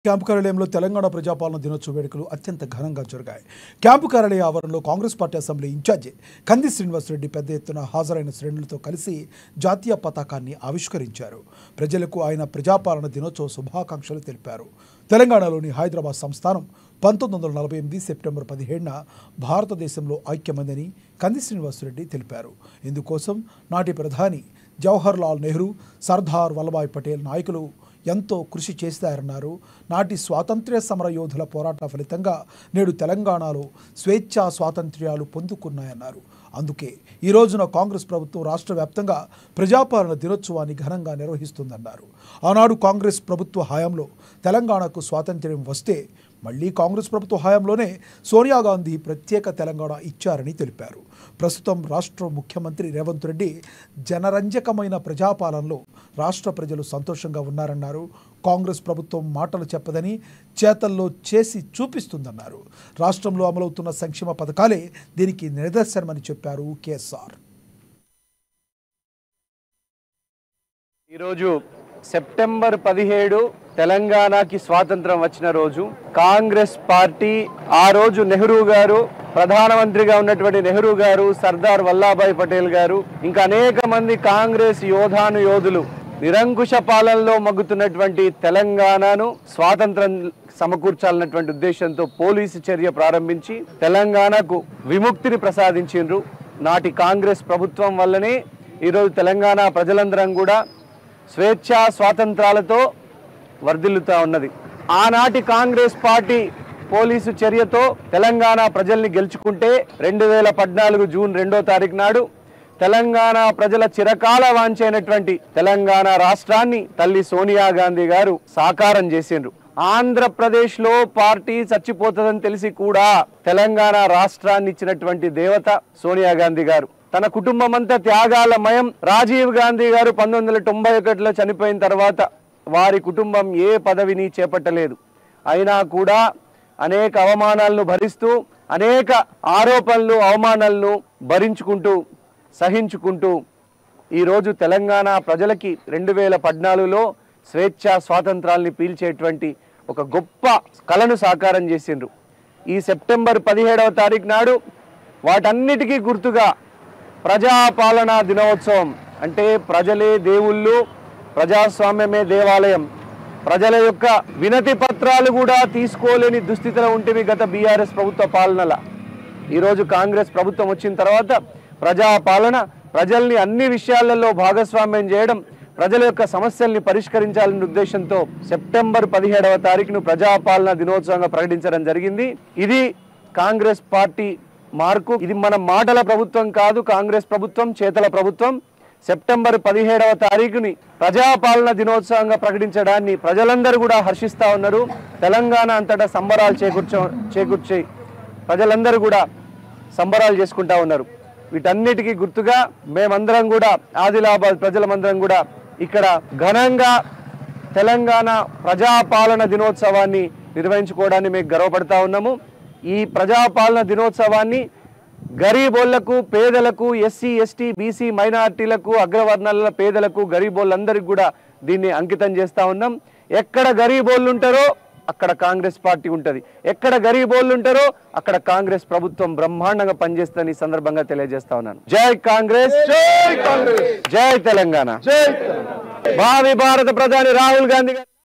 camp కార్యాలయంలో తెలంగాణ ప్రజాపాలన దినోత్సవ వేడుకలు అత్యంత ఘనంగా జరిగాయి క్యాంపు కార్యాలయ ఆవరణలో కాంగ్రెస్ పార్టీ అసెంబ్లీ ఇన్ఛార్జి కంది శ్రీనివాసరెడ్డి పెద్ద ఎత్తున హాజరైన శ్రేణులతో కలిసి జాతీయ పతాకాన్ని ఆవిష్కరించారు ప్రజలకు ఆయన ప్రజాపాలన దినోత్సవ శుభాకాంక్షలు తెలిపారు తెలంగాణలోని హైదరాబాద్ సంస్థానం పంతొమ్మిది వందల నలభై ఎనిమిది సెప్టెంబర్ పదిహేడున భారతదేశంలో ఐక్యమైందని కంది శ్రీనివాసరెడ్డి తెలిపారు ఇందుకోసం నాటి ప్రధాని జవహర్ లాల్ నెహ్రూ సర్దార్ వల్లభాయ్ పటేల్ నాయకులు ఎంతో కృషి చేశారన్నారు నాటి స్వాతంత్ర్య సమర యోధుల పోరాట ఫలితంగా నేడు తెలంగాణలో స్వేచ్ఛా స్వాతంత్ర్యాలు పొందుకున్నాయన్నారు అందుకే ఈ రోజున కాంగ్రెస్ ప్రభుత్వం రాష్ట్ర వ్యాప్తంగా ప్రజాపాలన దినోత్సవాన్ని ఘనంగా నిర్వహిస్తుందన్నారు ఆనాడు కాంగ్రెస్ ప్రభుత్వ హయాంలో తెలంగాణకు స్వాతంత్ర్యం వస్తే మళ్ళీ కాంగ్రెస్ ప్రభుత్వ హయాంలోనే సోనియా గాంధీ ప్రత్యేక తెలంగాణ ఇచ్చారని తెలిపారు ప్రస్తుతం రాష్ట్ర ముఖ్యమంత్రి రేవంత్ రెడ్డి జనరంజకమైన ప్రజాపాలనలో రాష్ట్ర ప్రజలు సంతోషంగా ఉన్నారన్నారు కాంగ్రెస్ ప్రభుత్వం మాటలు చెప్పదని చేతల్లో చేసి చూపిస్తుందన్నారు రాష్ట్రంలో అమలవుతున్న సంక్షేమ పథకాలే దీనికి నిదర్శనమని చెప్పారు కేఎస్ఆర్ ఈరోజు సెప్టెంబర్ పదిహేడు తెలంగాణకి స్వాతంత్రం వచ్చిన రోజు కాంగ్రెస్ పార్టీ ఆ రోజు నెహ్రూ గారు ప్రధానమంత్రిగా ఉన్నటువంటి నెహ్రూ గారు సర్దార్ వల్లాభాయ్ పటేల్ గారు ఇంకా అనేక మంది కాంగ్రెస్ యోధాను యోధులు నిరంకుశ పాలనలో మగ్గుతున్నటువంటి తెలంగాణను స్వాతంత్రం సమకూర్చాలన్నటువంటి ఉద్దేశంతో పోలీసు చర్య ప్రారంభించి తెలంగాణకు విముక్తిని ప్రసాదించిండ్రు నాటి కాంగ్రెస్ ప్రభుత్వం వల్లనే ఈరోజు తెలంగాణ ప్రజలందరం కూడా స్వేచ్ఛా స్వాతంత్రాలతో వర్ధిల్లుతా ఉన్నది ఆనాటి కాంగ్రెస్ పార్టీ పోలీసు చర్యతో తెలంగాణ ప్రజల్ని గెలుచుకుంటే రెండు వేల పద్నాలుగు జూన్ రెండో తారీఖు నాడు తెలంగాణ ప్రజల చిరకాల వాంచైనటువంటి తెలంగాణ రాష్ట్రాన్ని తల్లి సోనియా గాంధీ గారు సాకారం చేసిండ్రు ఆంధ్రప్రదేశ్ లో పార్టీ చచ్చిపోతుందని తెలిసి కూడా తెలంగాణ రాష్ట్రాన్ని ఇచ్చినటువంటి దేవత సోనియా గాంధీ గారు తన కుటుంబం అంతా త్యాగాలమయం రాజీవ్ గాంధీ గారు పంతొమ్మిది వందల తొంభై ఒకటిలో చనిపోయిన తర్వాత వారి కుటుంబం ఏ పదవిని చేపట్టలేదు అయినా కూడా అనేక అవమానాలను భరిస్తూ అనేక ఆరోపణలు అవమానాలను భరించుకుంటూ సహించుకుంటూ ఈరోజు తెలంగాణ ప్రజలకి రెండు వేల పద్నాలుగులో స్వేచ్ఛ స్వాతంత్రాల్ని పీల్చేటువంటి ఒక గొప్ప కళను సాకారం చేసిండ్రు ఈ సెప్టెంబర్ పదిహేడవ తారీఖు నాడు వాటన్నిటికీ గుర్తుగా ప్రజాపాలనా దినోత్సవం అంటే ప్రజలే దేవుళ్ళు ప్రజాస్వామ్యమే దేవాలయం ప్రజల యొక్క వినతి పత్రాలు కూడా తీసుకోలేని దుస్థితిలో ఉంటేవి గత బీఆర్ఎస్ ప్రభుత్వ పాలనల ఈరోజు కాంగ్రెస్ ప్రభుత్వం వచ్చిన తర్వాత ప్రజాపాలన ప్రజల్ని అన్ని విషయాలలో భాగస్వామ్యం చేయడం ప్రజల యొక్క సమస్యల్ని పరిష్కరించాలనే ఉద్దేశంతో సెప్టెంబర్ పదిహేడవ తారీఖును ప్రజాపాలన దినోత్సవంగా ప్రకటించడం జరిగింది ఇది కాంగ్రెస్ పార్టీ మార్కు ఇది మన మాటల ప్రభుత్వం కాదు కాంగ్రెస్ ప్రభుత్వం చేతల ప్రభుత్వం సెప్టెంబర్ పదిహేడవ తారీఖుని ప్రజాపాలన దినోత్సవంగా ప్రకటించడాన్ని ప్రజలందరూ కూడా హర్షిస్తా ఉన్నారు తెలంగాణ అంతటా సంబరాలు చేకూర్చ చేకూర్చి ప్రజలందరూ కూడా సంబరాలు చేసుకుంటా ఉన్నారు వీటన్నిటికీ గుర్తుగా మేమందరం కూడా ఆదిలాబాద్ ప్రజలమందరం కూడా ఇక్కడ ఘనంగా తెలంగాణ ప్రజాపాలన దినోత్సవాన్ని నిర్వహించుకోవడాన్ని మేము గర్వపడతా ఉన్నాము ఈ ప్రజాపాలన దినోత్సవాన్ని గరీబోళ్లకు పేదలకు ఎస్సీ ఎస్టీ బీసీ మైనార్టీలకు అగ్రవర్ణాల పేదలకు గరీబోళ్ళందరికీ కూడా దీన్ని అంకితం చేస్తా ఉన్నాం ఎక్కడ గరీబోళ్ళు ఉంటారో అక్కడ కాంగ్రెస్ పార్టీ ఉంటుంది ఎక్కడ గరీబోళ్ళు ఉంటారో అక్కడ కాంగ్రెస్ ప్రభుత్వం బ్రహ్మాండంగా పనిచేస్తుందని ఈ సందర్భంగా తెలియజేస్తా ఉన్నాను జై కాంగ్రెస్ జై కాంగ్రెస్ జై తెలంగాణ భావి భారత ప్రధాని రాహుల్ గాంధీ గారు